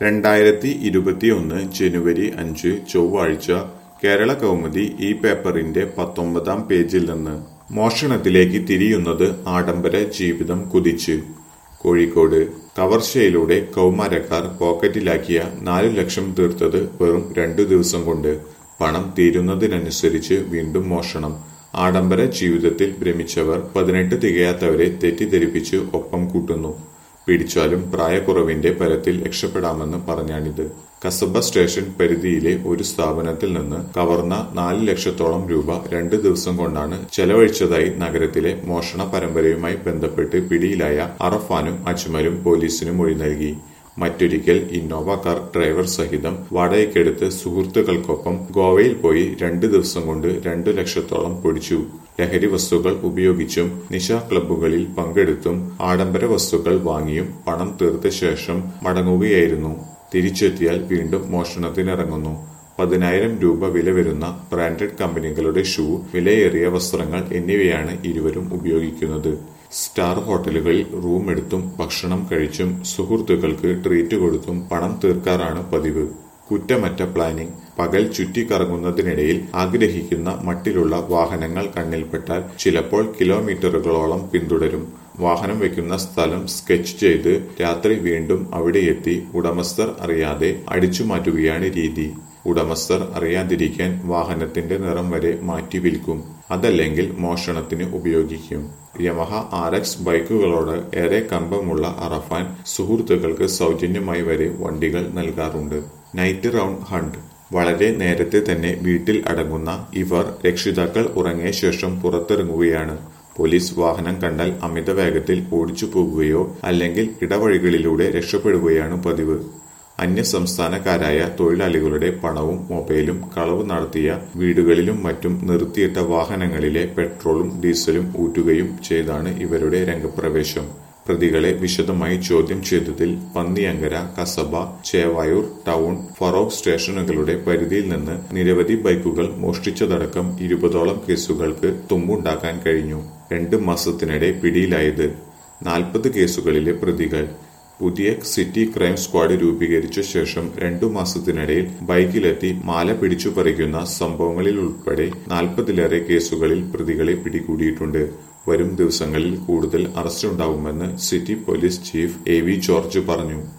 രണ്ടായിരത്തി ഇരുപത്തിയൊന്ന് ജനുവരി അഞ്ച് ചൊവ്വാഴ്ച കേരള കൗമുദി ഈ പേപ്പറിന്റെ പത്തൊമ്പതാം പേജിൽ നിന്ന് മോഷണത്തിലേക്ക് തിരിയുന്നത് ആഡംബര ജീവിതം കുതിച്ച് കോഴിക്കോട് കവർച്ചയിലൂടെ കൗമാരക്കാർ പോക്കറ്റിലാക്കിയ നാലു ലക്ഷം തീർത്തത് വെറും രണ്ടു ദിവസം കൊണ്ട് പണം തീരുന്നതിനനുസരിച്ച് വീണ്ടും മോഷണം ആഡംബര ജീവിതത്തിൽ ഭ്രമിച്ചവർ പതിനെട്ട് തികയാത്തവരെ തെറ്റിദ്ധരിപ്പിച്ച് ഒപ്പം കൂട്ടുന്നു പിടിച്ചാലും പ്രായക്കുറവിന്റെ പരത്തിൽ രക്ഷപ്പെടാമെന്ന് പറഞ്ഞാണിത് കസബ സ്റ്റേഷൻ പരിധിയിലെ ഒരു സ്ഥാപനത്തിൽ നിന്ന് കവർന്ന നാല് ലക്ഷത്തോളം രൂപ രണ്ട് ദിവസം കൊണ്ടാണ് ചെലവഴിച്ചതായി നഗരത്തിലെ മോഷണ പരമ്പരയുമായി ബന്ധപ്പെട്ട് പിടിയിലായ അറഫാനും അജ്മലും പോലീസിന് മൊഴി നൽകി മറ്റൊരിക്കൽ ഇന്നോവ കാർ ഡ്രൈവർ സഹിതം വാടകയ്ക്കെടുത്ത് സുഹൃത്തുക്കൾക്കൊപ്പം ഗോവയിൽ പോയി രണ്ട് ദിവസം കൊണ്ട് രണ്ടു ലക്ഷത്തോളം പൊടിച്ചു ലഹരി വസ്തുക്കൾ ഉപയോഗിച്ചും നിശാ ക്ലബ്ബുകളിൽ പങ്കെടുത്തും ആഡംബര വസ്തുക്കൾ വാങ്ങിയും പണം തീർത്ത ശേഷം മടങ്ങുകയായിരുന്നു തിരിച്ചെത്തിയാൽ വീണ്ടും മോഷണത്തിനിറങ്ങുന്നു പതിനായിരം രൂപ വില വരുന്ന ബ്രാൻഡഡ് കമ്പനികളുടെ ഷൂ വിലയേറിയ വസ്ത്രങ്ങൾ എന്നിവയാണ് ഇരുവരും ഉപയോഗിക്കുന്നത് സ്റ്റാർ ഹോട്ടലുകളിൽ റൂം എടുത്തും ഭക്ഷണം കഴിച്ചും സുഹൃത്തുക്കൾക്ക് ട്രീറ്റ് കൊടുത്തും പണം തീർക്കാറാണ് പതിവ് കുറ്റമറ്റ പ്ലാനിംഗ് പകൽ ചുറ്റിക്കറങ്ങുന്നതിനിടയിൽ ആഗ്രഹിക്കുന്ന മട്ടിലുള്ള വാഹനങ്ങൾ കണ്ണിൽപ്പെട്ടാൽ ചിലപ്പോൾ കിലോമീറ്ററുകളോളം പിന്തുടരും വാഹനം വെക്കുന്ന സ്ഥലം സ്കെച്ച് ചെയ്ത് രാത്രി വീണ്ടും അവിടെയെത്തി ഉടമസ്ഥർ അറിയാതെ അടിച്ചു മാറ്റുകയാണ് രീതി ഉടമസ്ഥർ അറിയാതിരിക്കാൻ വാഹനത്തിന്റെ നിറം വരെ മാറ്റി വിൽക്കും അതല്ലെങ്കിൽ മോഷണത്തിന് ഉപയോഗിക്കും യമഹ ആർ എക്സ് ബൈക്കുകളോട് ഏറെ കമ്പമുള്ള അറഫാൻ സുഹൃത്തുക്കൾക്ക് സൗജന്യമായി വരെ വണ്ടികൾ നൽകാറുണ്ട് നൈറ്റ് റൗണ്ട് ഹണ്ട് വളരെ നേരത്തെ തന്നെ വീട്ടിൽ അടങ്ങുന്ന ഇവർ രക്ഷിതാക്കൾ ഉറങ്ങിയ ശേഷം പുറത്തിറങ്ങുകയാണ് പോലീസ് വാഹനം കണ്ടാൽ അമിത വേഗത്തിൽ ഓടിച്ചു പോകുകയോ അല്ലെങ്കിൽ ഇടവഴികളിലൂടെ രക്ഷപ്പെടുകയാണ് പതിവ് അന്യസംസ്ഥാനക്കാരായ തൊഴിലാളികളുടെ പണവും മൊബൈലും കളവ് നടത്തിയ വീടുകളിലും മറ്റും നിർത്തിയിട്ട വാഹനങ്ങളിലെ പെട്രോളും ഡീസലും ഊറ്റുകയും ചെയ്താണ് ഇവരുടെ രംഗപ്രവേശം പ്രതികളെ വിശദമായി ചോദ്യം ചെയ്തതിൽ പന്നിയങ്കര കസബ ചേവായൂർ ടൗൺ ഫറോക്ക് സ്റ്റേഷനുകളുടെ പരിധിയിൽ നിന്ന് നിരവധി ബൈക്കുകൾ മോഷ്ടിച്ചതടക്കം ഇരുപതോളം കേസുകൾക്ക് തുമ്പുണ്ടാക്കാൻ കഴിഞ്ഞു രണ്ട് മാസത്തിനിടെ പിടിയിലായത് നാൽപ്പത് കേസുകളിലെ പ്രതികൾ പുതിയ സിറ്റി ക്രൈം സ്ക്വാഡ് രൂപീകരിച്ച ശേഷം രണ്ടു മാസത്തിനിടയിൽ ബൈക്കിലെത്തി മാല പിടിച്ചു പറിക്കുന്ന സംഭവങ്ങളിൽ ഉൾപ്പെടെ നാൽപ്പതിലേറെ കേസുകളിൽ പ്രതികളെ പിടികൂടിയിട്ടുണ്ട് വരും ദിവസങ്ങളിൽ കൂടുതൽ അറസ്റ്റ് ഉണ്ടാവുമെന്ന് city police chief A V George പറഞ്ഞു